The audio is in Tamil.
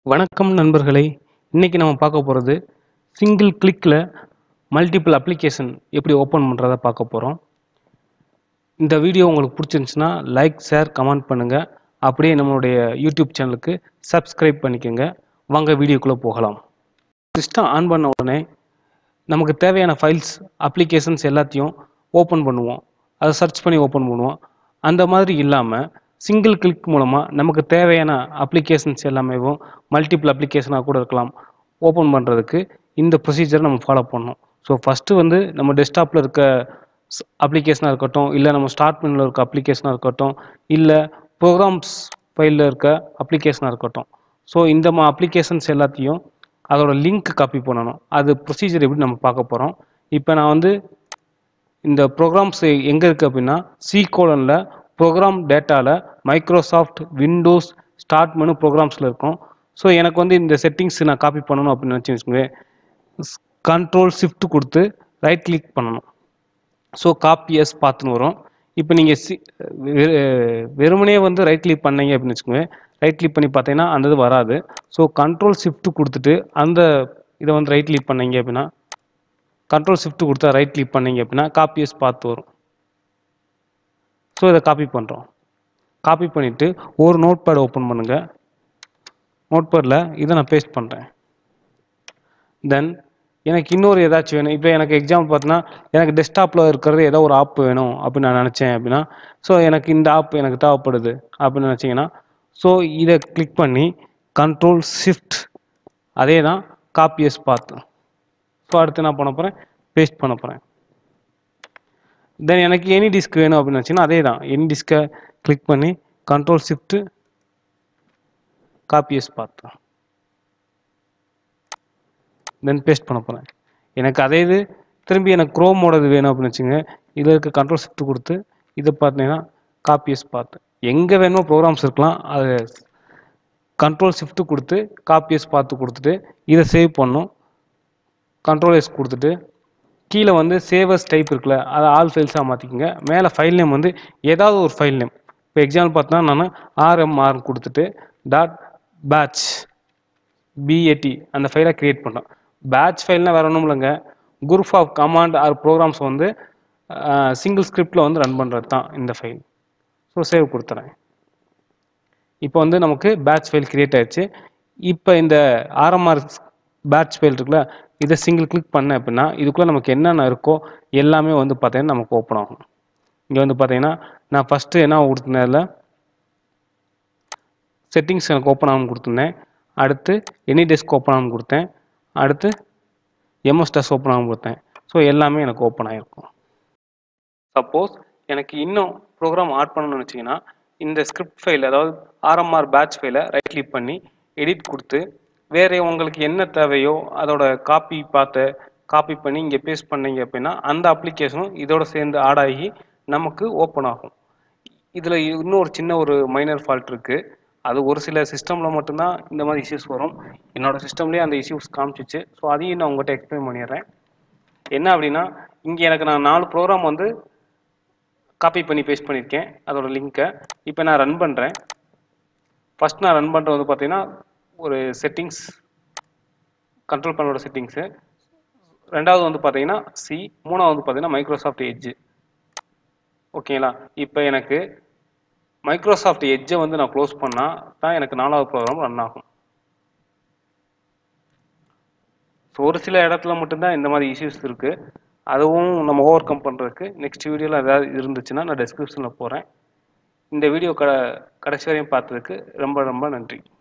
வணக்கம் நண்பர்களே இன்னைக்கு நம்ம பார்க்க போகிறது சிங்கிள் கிளிக்கில் மல்டிபிள் அப்ளிகேஷன் எப்படி ஓப்பன் பண்ணுறத பார்க்க போகிறோம் இந்த வீடியோ உங்களுக்கு பிடிச்சிருந்துச்சுன்னா லைக் ஷேர் கமெண்ட் பண்ணுங்கள் அப்படியே நம்மளுடைய யூடியூப் சேனலுக்கு சப்ஸ்கிரைப் பண்ணிக்கோங்க வாங்க வீடியோக்குள்ளே போகலாம் சிஸ்டம் ஆன் பண்ண உடனே நமக்கு தேவையான ஃபைல்ஸ் அப்ளிகேஷன்ஸ் எல்லாத்தையும் ஓப்பன் பண்ணுவோம் அதை சர்ச் பண்ணி ஓப்பன் பண்ணுவோம் அந்த மாதிரி இல்லாமல் சிங்கிள் கிளிக் மூலமாக நமக்கு தேவையான அப்ளிகேஷன்ஸ் எல்லாமே மல்டிபிள் அப்ளிகேஷனாக கூட இருக்கலாம் ஓப்பன் பண்ணுறதுக்கு இந்த ப்ரொசீஜரை நம்ம ஃபாலோ பண்ணணும் ஸோ ஃபஸ்ட்டு வந்து நம்ம டெஸ்க்டாப்பில் இருக்க அப்ளிகேஷனாக இருக்கட்டும் இல்லை நம்ம ஸ்டார்ட் மெனுவில் இருக்க அப்ளிகேஷனாக இருக்கட்டும் இல்லை ப்ரோக்ராம்ஸ் ஃபைலில் இருக்க அப்ளிகேஷனாக இருக்கட்டும் ஸோ இந்த மா அப்ளிகேஷன்ஸ் எல்லாத்தையும் அதோட லிங்க் காப்பி பண்ணணும் அது ப்ரொசீஜர் எப்படி நம்ம பார்க்க போகிறோம் இப்போ நான் வந்து இந்த ப்ரோக்ராம்ஸ் எங்கே இருக்குது அப்படின்னா சி கோலனில் ப்ரோக்ராம் டேட்டாவில் மைக்ரோசாஃப்ட் விண்டோஸ் ஸ்டார்ட் மெனு ப்ரோக்ராம்ஸில் இருக்கும் ஸோ எனக்கு வந்து இந்த செட்டிங்ஸ் நான் காப்பி பண்ணணும் அப்படின்னு நினச்சி வச்சுக்கோங்க கண்ட்ரோல் ஷிஃப்ட் கொடுத்து ரைட் கிளிக் பண்ணணும் ஸோ காப்பி எஸ் பார்த்துன்னு வரும் இப்போ நீங்கள் சி வெ- வெறுமனே வந்து ரைட் கிளிக் பண்ணீங்க அப்படின்னு வச்சுக்கோங்க ரைட் கிளிக் பண்ணி பார்த்தீங்கன்னா அந்த இது வராது ஸோ கண்ட்ரோல் ஷிஃப்ட் கொடுத்துட்டு அந்த இதை வந்து ரைட் கிளிக் பண்ணீங்க அப்படின்னா கண்ட்ரோல் ஷிஃப்ட் கொடுத்தா ரைட் கிளிக் பண்ணீங்க அப்படின்னா காப்பி எஸ் பார்த்து வரும் ஸோ இதை காப்பி பண்ணுறோம் காப்பி பண்ணிவிட்டு ஒரு நோட் பேட் ஓப்பன் பண்ணுங்கள் நோட் பேடில் இதை நான் பேஸ்ட் பண்ணுறேன் தென் எனக்கு இன்னொரு ஏதாச்சும் வேணும் இப்போ எனக்கு எக்ஸாம்பிள் பார்த்தீங்கன்னா எனக்கு டெஸ்க்டாப்பில் இருக்கிறது ஏதோ ஒரு ஆப் வேணும் அப்படின்னு நான் நினச்சேன் அப்படின்னா ஸோ எனக்கு இந்த ஆப் எனக்கு தேவைப்படுது அப்படின்னு நினச்சிங்கன்னா ஸோ இதை கிளிக் பண்ணி கண்ட்ரோல் ஷிஃப்ட் அதே தான் காப்பியஸ் பார்த்து ஸோ அடுத்து என்ன பண்ண போகிறேன் பேஸ்ட் பண்ண போகிறேன் தென் எனக்கு எனி டிஸ்க் வேணும் அப்படின்னு நினச்சிங்கன்னா அதே தான் எனி டிஸ்கை கிளிக் பண்ணி கண்ட்ரோல் ஷிஃப்ட்டு காப்பியஸ் பார்த்து தென் பேஸ்ட் பண்ண போகிறேன் எனக்கு அதே இது திரும்பி எனக்கு குரோமோடது வேணும் அப்படின்னு வச்சுங்க இதில் இருக்க கண்ட்ரோல் ஷிஃப்ட் கொடுத்து இதை பார்த்தீங்கன்னா காப்பியஸ் பார்த்து எங்கே வேணுமோ ப்ரோக்ராம்ஸ் இருக்கலாம் அது கண்ட்ரோல் ஷிஃப்ட் கொடுத்து காப்பியஸ் பார்த்து கொடுத்துட்டு இதை சேவ் பண்ணும் கண்ட்ரோல் எஸ் கொடுத்துட்டு கீழே வந்து சேவஸ் டைப் இருக்குல்ல அதை ஆல் ஃபைல்ஸாக மாற்றிக்கோங்க மேலே ஃபைல் நேம் வந்து ஏதாவது ஒரு ஃபைல் நேம் இப்போ எக்ஸாம்பிள் பார்த்தோன்னா நான் ஆர்எம்ஆர் கொடுத்துட்டு டாட் பேட்ச் பிஏடி அந்த ஃபைலை கிரியேட் பண்ணோம் பேட்ச் ஃபைல்னால் வேற ஒன்றும் இல்லைங்க group of command or programs வந்து சிங்கிள் ஸ்கிரிப்டில் வந்து ரன் பண்ணுறது தான் இந்த ஃபைல் ஸோ சேவ் கொடுத்துறேன் இப்போ வந்து நமக்கு பேட்ச் ஃபைல் கிரியேட் ஆயிடுச்சு இப்போ இந்த ஆர்எம்ஆர் பேட்ச் ஃபைல் இருக்குல்ல இதை சிங்கிள் கிளிக் பண்ணேன் அப்படின்னா இதுக்குள்ளே நமக்கு என்னென்ன இருக்கோ எல்லாமே வந்து பார்த்தீங்கன்னா நமக்கு ஓப்பன் ஆகும் இங்கே வந்து பார்த்தீங்கன்னா நான் ஃபஸ்ட்டு என்ன கொடுத்துருந்தேன் அதில் செட்டிங்ஸ் எனக்கு ஓப்பன் ஆகும் கொடுத்துருந்தேன் அடுத்து எனி டெஸ்க் ஓப்பன் ஆகும் கொடுத்தேன் அடுத்து எம்எஸ் டெஸ்க் ஓப்பன் ஆகும் கொடுத்தேன் ஸோ எல்லாமே எனக்கு ஓப்பன் ஆகிருக்கும் சப்போஸ் எனக்கு இன்னும் ப்ரோக்ராம் ஆட் பண்ணணும்னு வச்சிங்கன்னா இந்த ஸ்கிரிப்ட் ஃபைல் அதாவது ஆர்எம்ஆர் பேட்ச் ஃபைலை ரைட் கிளிக் பண்ணி எடிட் கொடுத்து வேறு உங்களுக்கு என்ன தேவையோ அதோட காப்பி பார்த்து காப்பி பண்ணி இங்கே பேஸ்ட் பண்ணீங்க அப்படின்னா அந்த அப்ளிகேஷனும் இதோட சேர்ந்து ஆட் ஆகி நமக்கு ஓப்பன் ஆகும் இதில் இன்னும் ஒரு சின்ன ஒரு மைனர் ஃபால்ட் இருக்குது அது ஒரு சில சிஸ்டமில் மட்டும்தான் இந்த மாதிரி இஷ்யூஸ் வரும் என்னோட சிஸ்டம்லேயே அந்த இஷ்யூஸ் காமிச்சிச்சு ஸோ அதையும் நான் உங்கள்கிட்ட எக்ஸ்பிளைன் பண்ணிடுறேன் என்ன அப்படின்னா இங்கே எனக்கு நான் நாலு ப்ரோக்ராம் வந்து காப்பி பண்ணி பேஸ்ட் பண்ணியிருக்கேன் அதோட லிங்க்கை இப்போ நான் ரன் பண்ணுறேன் ஃபர்ஸ்ட் நான் ரன் பண்ணுறது வந்து பார்த்தீங்கன்னா ஒரு செட்டிங்ஸ் கண்ட்ரோல் பண்ணோட செட்டிங்ஸு ரெண்டாவது வந்து பார்த்தீங்கன்னா சி மூணாவது வந்து பார்த்தீங்கன்னா மைக்ரோசாஃப்ட் எட்ஜு ஓகேங்களா இப்போ எனக்கு மைக்ரோசாஃப்ட் எட்ஜை வந்து நான் க்ளோஸ் பண்ணால் தான் எனக்கு நாலாவது ப்ரோக்ராம் ரன் ஆகும் ஸோ ஒரு சில இடத்துல மட்டும்தான் இந்த மாதிரி இஷ்யூஸ் இருக்குது அதுவும் நம்ம ஓவர் கம் பண்ணுறதுக்கு நெக்ஸ்ட் வீடியோவில் ஏதாவது இருந்துச்சுன்னா நான் டெஸ்கிரிப்ஷனில் போகிறேன் இந்த வீடியோ க கடைசி வரையும் பார்த்ததுக்கு ரொம்ப ரொம்ப நன்றி